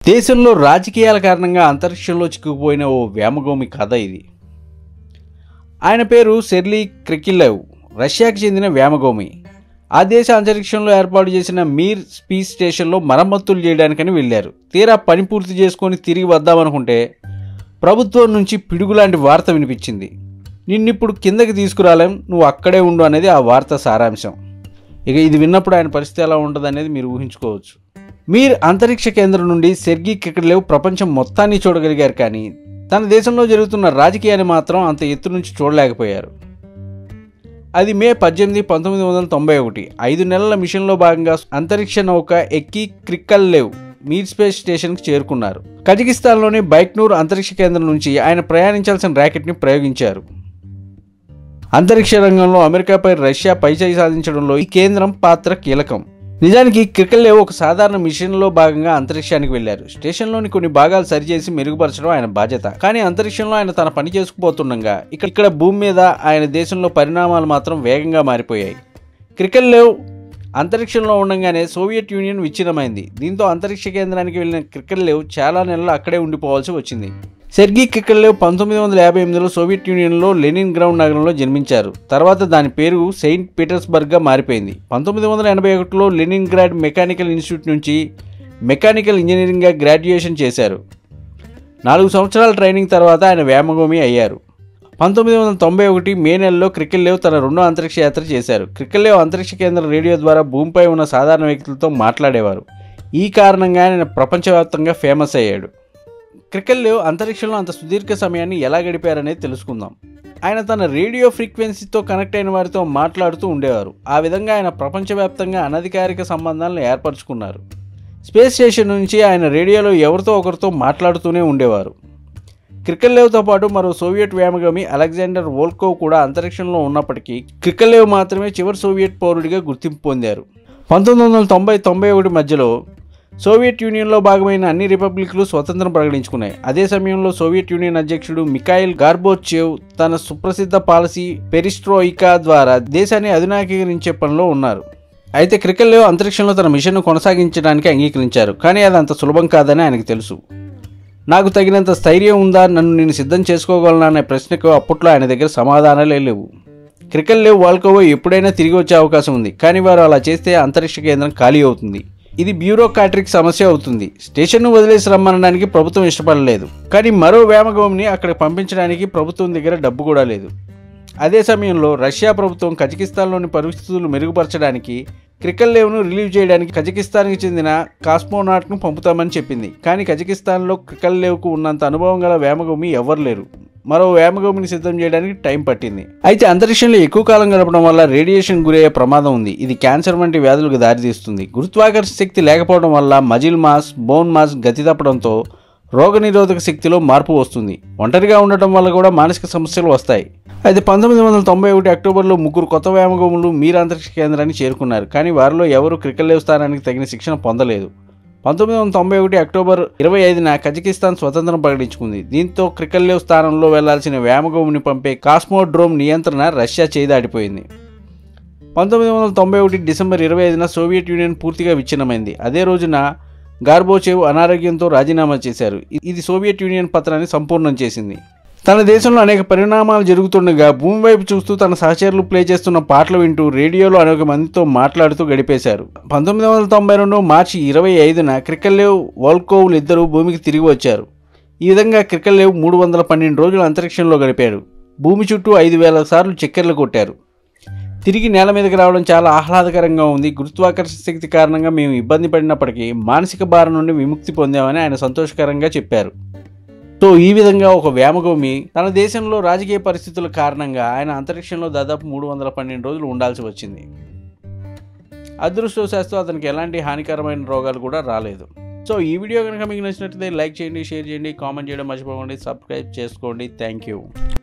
దేశంలో రాజకీయాల కారణంగా అంతరిక్షంలో చిక్కుకుపోయిన ఓ వ్యామగోమి కథ ఇది ఆయన పేరు సెర్లీ క్రికిల్లెవ్ రష్యాకి చెందిన వ్యామగోమి ఆ దేశ అంతరిక్షంలో ఏర్పాటు చేసిన మీర్ స్పేస్ స్టేషన్లో మరమ్మతులు చేయడానికని వెళ్ళారు తీరా పని పూర్తి చేసుకొని తిరిగి వద్దామనుకుంటే ప్రభుత్వం నుంచి పిడుగులాంటి వార్త వినిపించింది నిన్నిప్పుడు కిందకి తీసుకురాలేం నువ్వు అక్కడే ఉండు అనేది ఆ వార్త సారాంశం ఇక ఇది విన్నప్పుడు ఆయన పరిస్థితి ఎలా ఉంటుంది అనేది మీరు ఊహించుకోవచ్చు మీర్ అంతరిక్ష కేంద్రం నుండి సెర్గీ కికడ్లేవ్ ప్రపంచం మొత్తాన్ని చూడగలిగారు కానీ తన దేశంలో జరుగుతున్న రాజకీయాన్ని మాత్రం అంత ఎత్తు నుంచి చూడలేకపోయారు అది మే పద్దెనిమిది పంతొమ్మిది వందల తొంభై ఒకటి ఐదు నెలల మిషన్లో భాగంగా అంతరిక్ష నౌక ఎక్కి క్రిక్కల్లేవ్ మీర్ స్పేస్ స్టేషన్కి చేరుకున్నారు కజకిస్తాన్లోని బైక్నూర్ అంతరిక్ష కేంద్రం నుంచి ఆయన ప్రయాణించాల్సిన ర్యాకెట్ని ప్రయోగించారు అంతరిక్ష రంగంలో అమెరికాపై రష్యా పైచేయి సాధించడంలో ఈ కేంద్రం పాత్ర కీలకం నిజానికి క్రికెల్లేవ్ ఒక సాధారణ మిషన్లో భాగంగా అంతరిక్షానికి వెళ్లారు స్టేషన్లోని కొన్ని భాగాలు సరిచేసి మెరుగుపరచడం ఆయన బాధ్యత కానీ అంతరిక్షంలో ఆయన తన పని చేసుకుపోతుండగా ఇక్కడ ఇక్కడ భూమి మీద ఆయన దేశంలో పరిణామాలు మాత్రం వేగంగా మారిపోయాయి క్రికెల్లేవ్ అంతరిక్షంలో ఉండగానే సోవియట్ యూనియన్ విచ్ఛిన్నమైంది దీంతో అంతరిక్ష కేంద్రానికి వెళ్ళిన క్రికెల్లేవ్ చాలా నెలలు అక్కడే ఉండిపోవాల్సి వచ్చింది సెర్గీ క్రికెల్లేవ్ పంతొమ్మిది వందల యాభై ఎనిమిదిలో సోవియట్ యూనియన్లో లెనిన్ గ్రౌండ్ నగరంలో జన్మించారు తర్వాత దాని పేరు సెయింట్ పీటర్స్బర్గ్గా మారిపోయింది పంతొమ్మిది వందల ఎనభై ఒకటిలో లెనిన్ గ్రాడ్ మెకానికల్ ఇన్స్టిట్యూట్ నుంచి మెకానికల్ ఇంజనీరింగ్గా గ్రాడ్యుయేషన్ చేశారు నాలుగు సంవత్సరాల ట్రైనింగ్ తర్వాత ఆయన వ్యామగోమి అయ్యారు పంతొమ్మిది వందల తొంభై ఒకటి మే నెలలో క్రికెల్లేవ్ తన రెండో అంతరిక్ష యాత్ర చేశారు క్రికెల్లేవ్ అంతరిక్ష కేంద్ర రేడియో ద్వారా భూమిపై ఉన్న సాధారణ వ్యక్తులతో మాట్లాడేవారు ఈ కారణంగా ఆయన ప్రపంచవ్యాప్తంగా ఫేమస్ అయ్యాడు క్రికెల్లేవ్ అంతరిక్షంలో అంత సుదీర్ఘ సమయాన్ని ఎలా గడిపారనేది తెలుసుకుందాం ఆయన తన రేడియో ఫ్రీక్వెన్సీతో కనెక్ట్ అయిన వారితో మాట్లాడుతూ ఉండేవారు ఆ విధంగా ఆయన ప్రపంచవ్యాప్తంగా అనధికారిక సంబంధాలను ఏర్పరచుకున్నారు స్పేస్ స్టేషన్ నుంచి ఆయన రేడియోలో ఎవరితో ఒకరితో మాట్లాడుతూనే ఉండేవారు క్రికెల్లేవ్తో పాటు మరో సోవియట్ వ్యామగామి అలెగ్జాండర్ వోల్కోవ్ కూడా అంతరిక్షంలో ఉన్నప్పటికీ క్రికెల్లేవ్ మాత్రమే చివరి సోవియట్ పౌరుడిగా గుర్తింపు పొందారు పంతొమ్మిది వందల తొంభై తొంభై ఒకటి మధ్యలో సోవియట్ యూనియన్లో భాగమైన అన్ని రిపబ్లిక్లు స్వతంత్రం ప్రకటించుకున్నాయి అదే సమయంలో సోవియట్ యూనియన్ అధ్యక్షుడు మిఖాయిల్ గార్బోచేవ్ తన సుప్రసిద్ధ పాలసీ పెరిస్ట్రోయికా ద్వారా దేశాన్ని అధునాకీకరించే పనిలో ఉన్నారు అయితే క్రికెల్లేవ్ అంతరిక్షంలో తన మిషన్ను కొనసాగించడానికి అంగీకరించారు కానీ అది అంత సులభం కాదని ఆయనకు తెలుసు నాకు తగినంత స్థైర్యం ఉందా నన్ను నేను సిద్ధం చేసుకోగలనా అనే ప్రశ్నకు అప్పట్లో ఆయన దగ్గర సమాధానాలే లేవు క్రికెల్లేవ్ వాల్కోవో ఎప్పుడైనా తిరిగి వచ్చే అవకాశం ఉంది కానీ వారు అలా చేస్తే అంతరిక్ష కేంద్రం ఖాళీ అవుతుంది ఇది బ్యూరోక్రాటిక్ సమస్య అవుతుంది స్టేషన్ను వదిలేసి రమ్మనడానికి ప్రభుత్వం ఇష్టపడలేదు కానీ మరో వ్యామగోమిని అక్కడికి పంపించడానికి ప్రభుత్వం దగ్గర డబ్బు కూడా లేదు అదే సమయంలో రష్యా ప్రభుత్వం కజకిస్తాన్లోని పరిస్థితులు మెరుగుపరచడానికి క్రికెల్లేవ్ను రిలీవ్ చేయడానికి కజకిస్తాన్కి చెందిన కాస్మోనాట్ను పంపుతామని చెప్పింది కానీ కజకిస్తాన్లో క్రికెల్లేవ్కు ఉన్నంత అనుభవం గల వ్యామగోమి ఎవ్వరు లేరు మరో వ్యామగోమిని సిద్ధం చేయడానికి టైం పట్టింది అయితే అంతరిక్షంలో ఎక్కువ కాలం గడపడం వల్ల రేడియేషన్ గురయ్యే ప్రమాదం ఉంది ఇది క్యాన్సర్ వంటి వ్యాధులకు దారితీస్తుంది గురుత్వాకర్షణ శక్తి లేకపోవడం వల్ల మజిల్ మాస్ బోన్ మాస్ గతి తప్పడంతో రోగనిరోధక శక్తిలో మార్పు వస్తుంది ఒంటరిగా ఉండటం వల్ల కూడా మానసిక సమస్యలు వస్తాయి అయితే పంతొమ్మిది వందల తొంభై ఒకటి అక్టోబర్లో ముగ్గురు కొత్త వ్యామగోములు మీర్ అంతరిక్ష కేంద్రాన్ని చేరుకున్నారు కానీ వారిలో ఎవరు క్రికెల్లేవ్ స్థానానికి తగిన శిక్షణ పొందలేదు పంతొమ్మిది వందల తొంభై ఒకటి అక్టోబర్ ఇరవై ఐదున కజకిస్తాన్ స్వతంత్రం ప్రకటించుకుంది దీంతో క్రికెల్లేవ్ స్థానంలో వెళ్లాల్సిన వ్యామగోముని పంపే కాస్మోడ్రోమ్ నియంత్రణ రష్యా చేదాడిపోయింది పంతొమ్మిది వందల తొంభై ఒకటి డిసెంబర్ ఇరవై ఐదున సోవియట్ యూనియన్ పూర్తిగా విచ్ఛిన్నమైంది అదే రోజున గార్బోచేవ్ అనారోగ్యంతో రాజీనామా చేశారు ఇది సోవియట్ యూనియన్ పత్రాన్ని సంపూర్ణం చేసింది తన దేశంలో అనేక పరిణామాలు జరుగుతుండగా భూమి వైపు చూస్తూ తన సహచరులు ప్లే చేస్తున్న పాటలు వింటూ రేడియోలో అనేక మందితో మాట్లాడుతూ గడిపేశారు పంతొమ్మిది వందల తొంభై రెండు మార్చి ఇరవై ఐదున క్రికెల్లేవ్ వోల్కోవ్లు ఇద్దరు భూమికి తిరిగి వచ్చారు ఈ విధంగా క్రికెల్లేవ్ మూడు వందల పన్నెండు రోజులు అంతరిక్షంలో గడిపాడు భూమి చుట్టూ ఐదు వేల సార్లు చక్కెర్లు కొట్టారు తిరిగి నేల మీదకి రావడం చాలా ఆహ్లాదకరంగా ఉంది గురుత్వాకర్షణ శక్తి కారణంగా మేము ఇబ్బంది పడినప్పటికీ మానసిక భారం నుండి విముక్తి పొందామని ఆయన సంతోషకరంగా చెప్పారు సో ఈ విధంగా ఒక వ్యామగోమి తన దేశంలో రాజకీయ పరిస్థితుల కారణంగా ఆయన అంతరిక్షంలో దాదాపు మూడు వందల పన్నెండు రోజులు ఉండాల్సి వచ్చింది అదృష్టవశాస్తు అతనికి ఎలాంటి హానికరమైన రోగాలు కూడా రాలేదు సో ఈ వీడియో కనుక మీకు నచ్చినట్లయితే లైక్ చేయండి షేర్ చేయండి కామెంట్ చేయడం మర్చిపోకండి సబ్స్క్రైబ్ చేసుకోండి థ్యాంక్ యూ